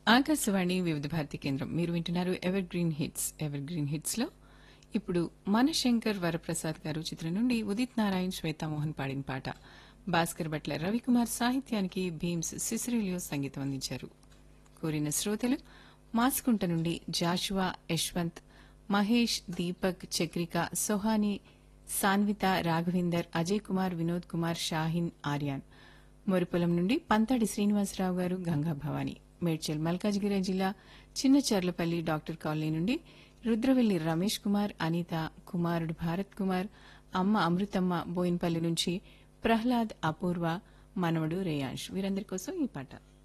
ఆకాశవాణి వివిధ భారతి కేంద్రం మీరు వింటున్నారు evergreen hits evergreen hits లో ఇప్పుడు మనశంకర్ వరప్రసాద్ గారు చిత్రం నుండి ఉదిత్ నారాయణ్ శ్వేతామోహన్ పాడిన పాట భాస్కర్ భట్ల రవికుమార్ సాహిత్యానికి భీమ్స్ సిసిరిలియో సంగీతం అందించారు కోరిన శ్రోతలు మాస్కుంట నుండి జాషువా యశ్వంత్ మహేష్ దీపక్ చక్రిక సోహాని సాన్విత రాఘవేందర్ అజయ్ కుమార్ వినోద్ కుమార్ షాహిన్ ఆర్యాన్ మొరుపులం నుండి పంతాడి శ్రీనివాసరావు గారు గంగా భవాని మేడ్చల్ మల్కాజ్గిరి జిల్లా చిన్నచర్లపల్లి డాక్టర్ కాలనీ నుండి రుద్రవెల్లి రమేష్ కుమార్ అనిత కుమారుడు భారత్ కుమార్ అమ్మ అమృతమ్మ బోయిన్పల్లి నుంచి ప్రహ్లాద్ అపూర్వ మనవడు రేయాంష్ వీరందరి కోసం ఈ పాట